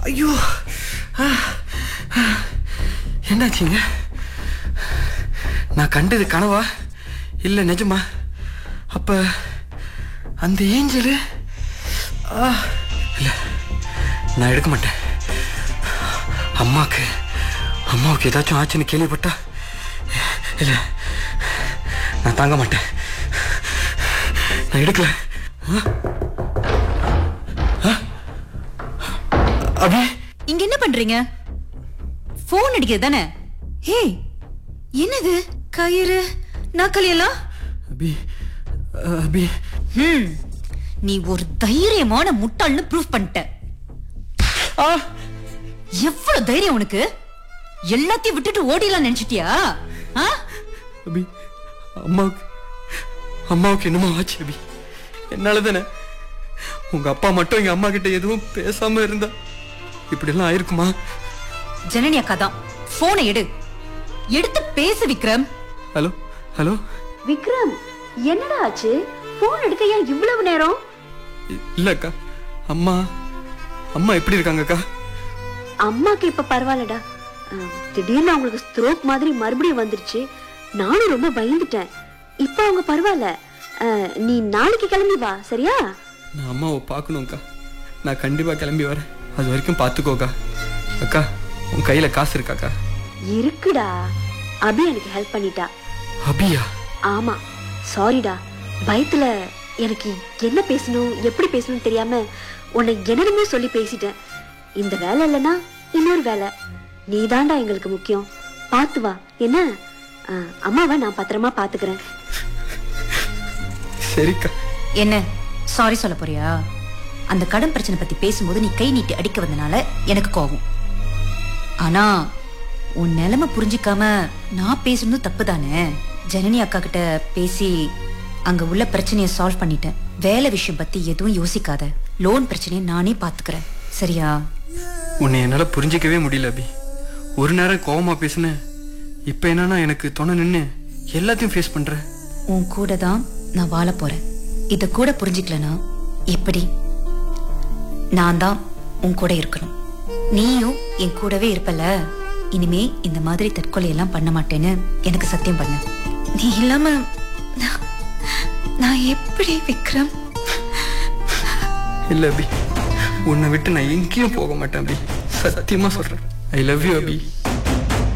ஐயோ ஆ, ஆ. என்னாச்சுங்க நான் கண்டது கனவா இல்லை நிஜமா அப்ப அந்த ஏஞ்சலு ஆ, இல்ல நான் எடுக்க மாட்டேன் அம்மாக்கு அம்மாவுக்கு ஏதாச்சும் ஆச்சுன்னு கேள்விப்பட்டா இல்ல நான் தாங்க மாட்டேன் நான் எடுக்கல ஆ? ஆ? அபி இங்க என்ன பண்றீங்க போன் அடிக்கிறது தானே ஏய் என்னது கயிறு நாக்களி எல்லாம் அபி அபி ஹம், நீ ஒரு தைரியமான முட்டாள்னு ப்ரூஃப் பண்ணிட்ட ஆ எவ்வளவு தைரியம் உனக்கு எல்லாத்தையும் விட்டுட்டு ஓடிலாம் நினைச்சிட்டியா ஆ? அபி அம்மாவுக்கு அம்மாவுக்கு என்னமோ ஆச்சு அபி என்னால தானே உங்க அப்பா மட்டும் எங்க அம்மா கிட்ட எதுவும் பேசாம இருந்தா இப்படி எல்லாம் ஆயிருக்குமா ஜனனி அக்கா தான் போனை எடு எடுத்து பேசு விக்ரம் ஹலோ ஹலோ விக்ரம் என்னடா ஆச்சு போன் எடுக்க ஏன் இவ்வளவு நேரம் இ- இல்ல அக்கா அம்மா அம்மா எப்படி இருக்காங்க அக்கா அம்மாக்கு இப்ப பரவாயில்லடா அஹ், திடீர்னு அவங்களுக்கு ஸ்ட்ரோக் மாதிரி மறுபடியும் வந்துருச்சு நானும் ரொம்ப பயந்துட்டேன் இப்ப அவங்க பரவாயில்ல அஹ், நீ நாளைக்கு கிளம்பி வா சரியா நான் அம்மாவை பார்க்கணும்க்கா நான் கண்டிப்பா கிளம்பி வரேன் அது வரைக்கும் பார்த்துக்கோக்கா அக்கா உன் கையில காசு இருக்காக்கா இருக்குடா அபி எனக்கு ஹெல்ப் பண்ணிட்டா அபியா ஆமா சாரிடா பயத்துல எனக்கு என்ன பேசணும் எப்படி பேசணும் தெரியாம உன்னை என்னென்னமோ சொல்லி பேசிட்டேன் இந்த வேலை இல்லைன்னா இன்னொரு வேலை நீதான்டா எங்களுக்கு முக்கியம் பார்த்து வா என்ன அஹ், அம்மாவை நான் பத்திரமா பாத்துக்கிறேன் சரிக்கா என்ன சாரி சொல்ல போறியா அந்த கடன் பிரச்சனை பத்தி பேசும்போது நீ கை நீட்டி அடிக்க வந்தனால எனக்கு கோபம் ஆனா உன் நிலைமை புரிஞ்சுக்காம நான் பேசுனதும் தப்பு தானே ஜனனி அக்கா கிட்ட பேசி அங்க உள்ள பிரச்சனையை சால்வ் பண்ணிட்டேன் வேலை விஷயம் பத்தி எதுவும் யோசிக்காத லோன் பிரச்சனையை நானே பாத்துக்கிறேன் சரியா உன்னை என்னால புரிஞ்சிக்கவே முடியல அபி ஒரு நேரம் கோவமா பேசுனேன் இப்ப என்னன்னா எனக்கு துணை நின்னு எல்லாத்தையும் ஃபேஸ் பண்ற உன் கூட தான் நான் வாழ போறேன் இத கூட புரிஞ்சுக்கலனா எப்படி நான் தான் உன் கூட இருக்கணும் நீயும் என் கூடவே இருப்பல இனிமே இந்த மாதிரி தற்கொலை எல்லாம் பண்ண மாட்டேன்னு எனக்கு சத்தியம் பண்ண நீ இல்லாம நான்- நான் எப்படி விக்ரம் இல்ல அபி உன்னை விட்டு நான் எங்கேயும் போக மாட்டேன் அபி சத்தியமா சொல்றேன் ஐ லவ் யூ அபி